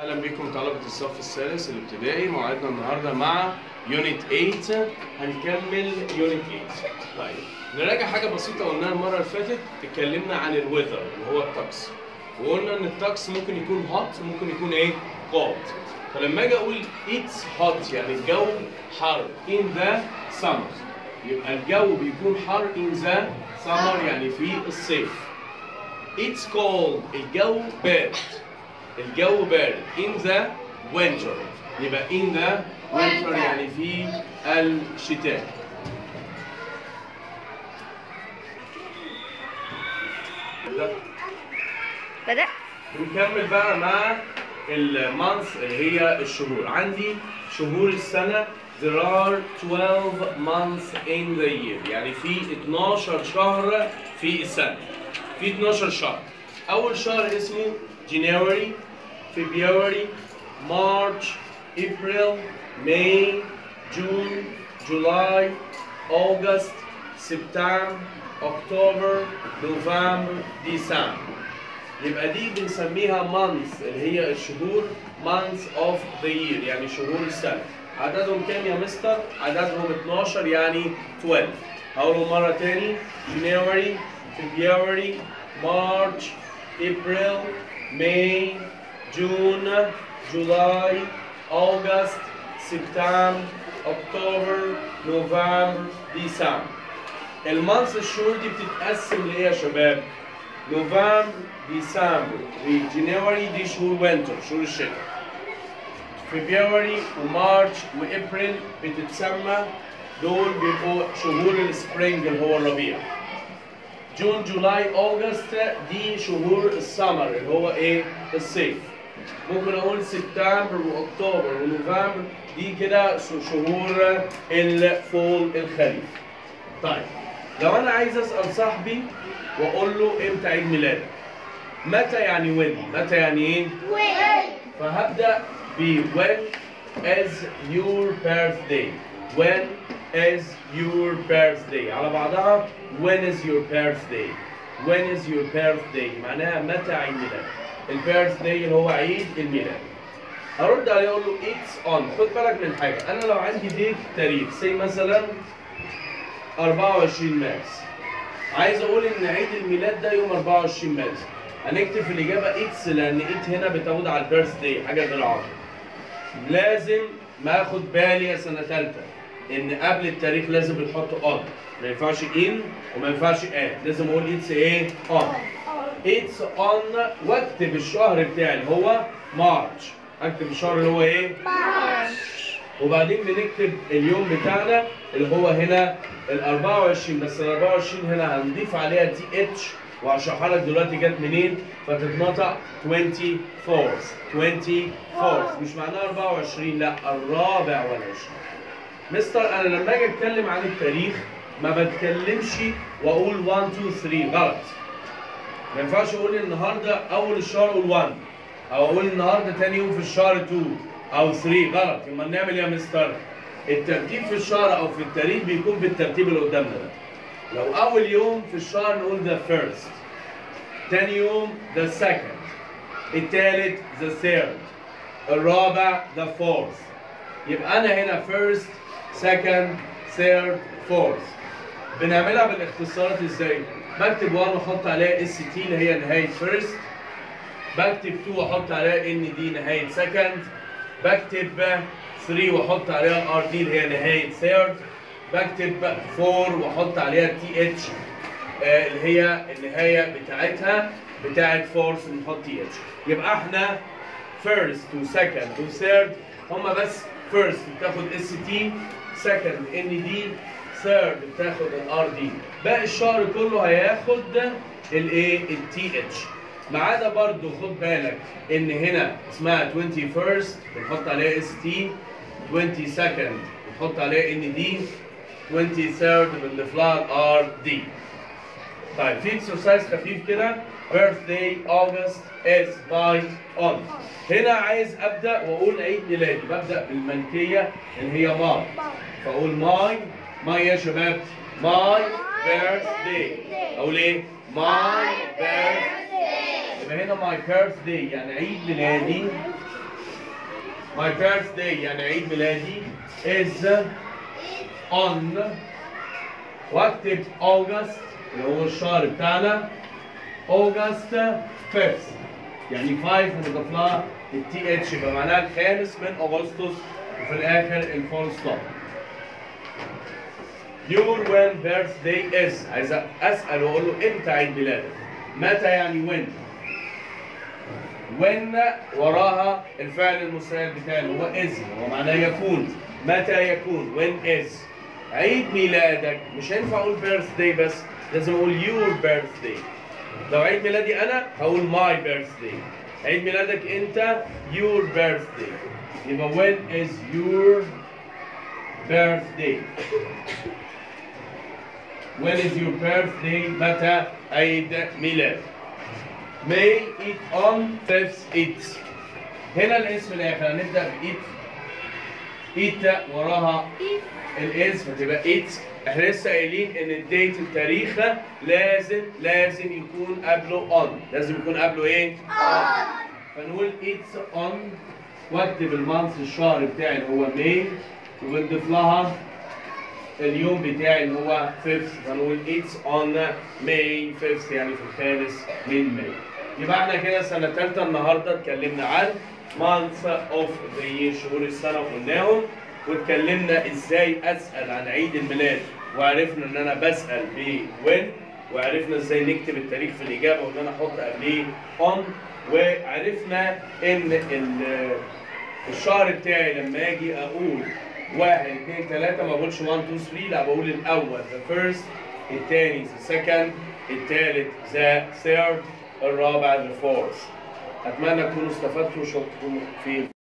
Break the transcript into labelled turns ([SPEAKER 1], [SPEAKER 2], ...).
[SPEAKER 1] اهلا بكم طلبه الصف الثالث الابتدائي موعدنا النهارده مع يونت 8 هنكمل يونت 8 طيب نراجع حاجه بسيطه قلناها المره اللي فاتت اتكلمنا عن الويذر اللي هو الطقس وقلنا ان الطقس ممكن يكون هوت ممكن يكون ايه cold فلما اجي اقول اتس هوت يعني الجو حر in the summer يبقى الجو بيكون حر in the summer يعني في الصيف It's cold الجو بارد الجو بارد in the winter يبقى in the winter يعني في الشتاء
[SPEAKER 2] بدأ
[SPEAKER 1] بنكمل بقى مع المانث اللي هي الشهور عندي شهور السنة there are 12 months in the year يعني في 12 شهر في السنة في 12 شهر أول شهر اسمه January February March April May June July August September October November December يبقى دي بنسميها months اللي هي الشهور months of the year يعني شهور السنة عددهم كام يا مستر؟ عددهم 12 يعني 12 هقوله مرة تاني January February March April May June July August September October November December المانث الشهور دي بتتقسم لايه يا شباب؟ نوفمبر ديسمبر وجنوري دي شهور وينتر شهور الشتاء فبراير ومارش وابريل بتتسمى دول بيبقوا شهور السبرينج اللي هو الربيع جون جولاي اوغست دي شهور السمر اللي هو ايه الصيف ممكن اقول سبتمبر واكتوبر ونوفمبر دي كده شهور الفول الخريف طيب لو انا عايز اسال صاحبي واقول له امتى عيد ميلادك متى يعني وين متى يعني ايه فهبدا ب when is your birthday when is your birthday على بعضها when is your birthday when is your birthday معناها متى عيد ميلادك البيرثداي اللي هو عيد الميلاد ارد عليه اقول له اتس اون خد بالك من حاجه انا لو عندي ديت تاريخ زي مثلا 24 مارس عايز اقول ان عيد الميلاد ده يوم 24 مارس هنكتب في الاجابه اتس لان ات هنا بتعود على البيرث داي حاجه غير عربي لازم ما اخد بالي سنه ثالثه ان قبل التاريخ لازم بنحط اون ما ينفعش ان وما ينفعش اد لازم اقول اتس ايه اون اتس اون واكتب الشهر بتاعي اللي هو مارش اكتب الشهر اللي هو ايه وبعدين بنكتب اليوم بتاعنا اللي هو هنا ال 24 بس ال 24 هنا هنضيف عليها تي اتش وهشرحها لك دلوقتي جت منين فتتنطق 24 24 مش معناها 24 لا الرابع والعشرين مستر انا لما اجي اتكلم عن التاريخ ما بتكلمش واقول 1 2 3 غلط ما ينفعش اقول النهارده اول الشهر اقول 1 او اقول النهارده تاني يوم في الشهر 2 او 3 غلط امال نعمل ايه يا مستر؟ الترتيب في الشهر او في التاريخ بيكون بالترتيب اللي قدامنا ده. لو اول يوم في الشهر نقول the first تاني يوم the second التالت the third الرابع the fourth يبقى انا هنا first second third fourth بنعملها بالاختصارات ازاي؟ بكتب 1 واحط عليها اس تي اللي هي نهايه first بكتب 2 واحط عليها ان دي نهايه second بكتب 3 واحط عليها ار دي اللي هي نهايه ثيرد بكتب 4 واحط عليها تي اتش اللي هي النهايه بتاعتها بتاعت فورث نحط تي اتش يبقى احنا فيرست وسكند وثيرد هما بس فيرست بتاخد اس تي سكند ان دي ثيرد بتاخد الار دي باقي الشهر كله هياخد الايه التي اتش ما عدا برضه خد بالك ان هنا اسمها 21st بنحط عليها اس تي 22nd بنحط عليها ان دي 23rd بنضيف لها الار دي طيب في اكسرسايز خفيف كده birthday August is by on هنا عايز ابدا واقول عيد ميلادي ببدا بالملكيه اللي هي ماي فاقول ماي ماي يا شباب ماي birthday اقول ايه ماي birthday يبقى هنا ماي بيرث داي يعني عيد ميلادي my birthday يعني عيد ميلادي is on واكتب August اللي هو الشهر بتاعنا August 5th يعني 5 هنضيف لها التي اتش يبقى معناها الخامس من اغسطس وفي الاخر الفول ستوب Your when birthday is عايز اسال واقول له امتى عيد ميلادك متى يعني when when وراها الفعل المساعد بتاعي اللي هو is هو معناه يكون متى يكون when is عيد ميلادك مش هينفع اقول birthday بس لازم اقول your birthday لو عيد ميلادي انا هقول my birthday عيد ميلادك انت your birthday يبقى when is your birthday when is your birthday متى عيد ميلادك May it on fifth it هنا الاس في الاخر هنبدا بايت ايت وراها الاس فتبقى ايت احنا لسه قايلين ان الديت التاريخ لازم لازم يكون قبله اون لازم يكون قبله ايه؟ اون فنقول اتس اون واكتب المانث الشهر بتاعي اللي هو ماي وبنضيف لها اليوم بتاعي اللي هو 5 فنقول اتس اون ماي 5 يعني في الخامس من ماي يبقى احنا كده سنه ثالثه النهارده اتكلمنا عن months of the year شهور السنه وقلناهم واتكلمنا ازاي اسال عن عيد الميلاد وعرفنا ان انا بسال ب when وعرفنا ازاي نكتب التاريخ في الاجابه وان انا احط قبليه on وعرفنا ان ال- الشهر بتاعي لما اجي اقول واحد اثنين ثلاثة ما بقولش 1 2 3 لا بقول الأول the first الثاني the second الثالث the third الرابع the fourth أتمنى تكونوا استفدتوا وشكرا في